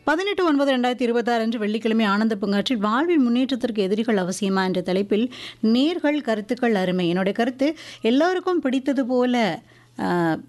பதினெட்டு ஒன்பது ரெண்டாயிரத்தி இருபத்தாறு அன்று வெள்ளிக்கிழமை ஆனந்த பூங்காற்றில் வாழ்வின் முன்னேற்றத்திற்கு எதிரிகள் அவசியமா என்ற தலைப்பில் நேர்கள் கருத்துக்கள் அருமை என்னுடைய கருத்து எல்லோருக்கும் பிடித்தது போல ஆஹ்,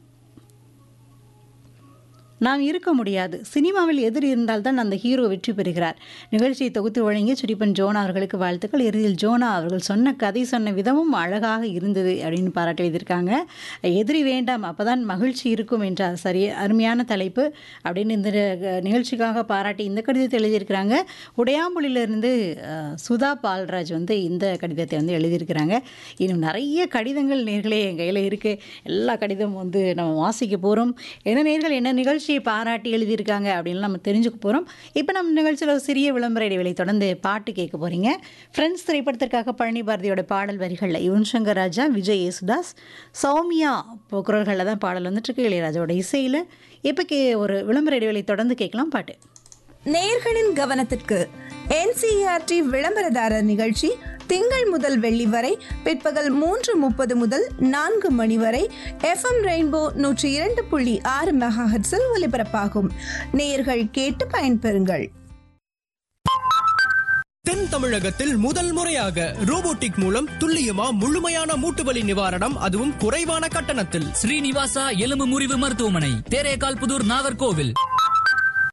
நாம் இருக்க முடியாது சினிமாவில் எதிர் இருந்தால்தான் அந்த ஹீரோ வெற்றி பெறுகிறார் நிகழ்ச்சியை தொகுத்து வழங்கிய சுடிப்பன் ஜோனா அவர்களுக்கு வாழ்த்துக்கள் இறுதியில் ஜோனா அவர்கள் சொன்ன கதை சொன்ன விதமும் அழகாக இருந்தது அப்படின்னு பாராட்டி எழுதியிருக்காங்க எதிரி வேண்டாம் அப்பதான் மகிழ்ச்சி இருக்கும் என்றார் சரி அருமையான தலைப்பு அப்படின்னு இந்த அஹ், நிகழ்ச்சிக்காக பாராட்டி இந்த கடிதத்தை எழுதியிருக்கிறாங்க உடையாம்புலியிலிருந்து அஹ், சுதா பால்ராஜ் வந்து இந்த கடிதத்தை வந்து எழுதியிருக்கிறாங்க இன்னும் நிறைய கடிதங்கள் நேர்களே என் கையில் இருக்குது எல்லா கடிதமும் வந்து நம்ம வாசிக்க போகிறோம் என்ன நேர்கள் என்ன நிகழ்ச்சியை பாராட்டி எழுதியிருக்காங்க அப்படின்னு நம்ம தெரிஞ்சுக்க போகிறோம் இப்போ நம்ம நிகழ்ச்சியில் ஒரு சிறிய விளம்பர இடைவெளி தொடர்ந்து பாட்டு கேட்க போகிறீங்க ஃப்ரெண்ட்ஸ் திரைப்படத்திற்காக பழனி பாரதியோட பாடல் வரிகளில் யுவன் சங்கர் ராஜா விஜய் யேசுதாஸ் சௌமியா குரல்களில் தான் பாடல் வந்துட்டுருக்கு இளையராஜாவோட இசையில் இப்போ கே ஒரு விளம்பர இடைவெளி தொடர்ந்து கேட்கலாம் பாட்டு நேயர்களின் கவனத்திற்கு என்சிஆர்டி விளம்பரதாரர் நிகழ்ச்சி திங்கள் முதல் வெள்ளி வரை பிற்பகல் மூன்று முப்பது முதல் நான்கு மணி வரை எஃப்எம் ரெயின்போ நூற்றி இரண்டு புள்ளி ஆறு மெகாஹெட்ஸில் ஒலிபரப்பாகும் நேயர்கள் கேட்டு பயன்பெறுங்கள் தென் தமிழகத்தில் முதல் முறையாக ரோபோட்டிக் மூலம் துல்லியமா முழுமையான மூட்டு வலி நிவாரணம் அதுவும் குறைவான கட்டணத்தில் ஸ்ரீனிவாசா எலும்பு முறிவு மருத்துவமனை தேரேகால் புதூர் நாகர்கோவில்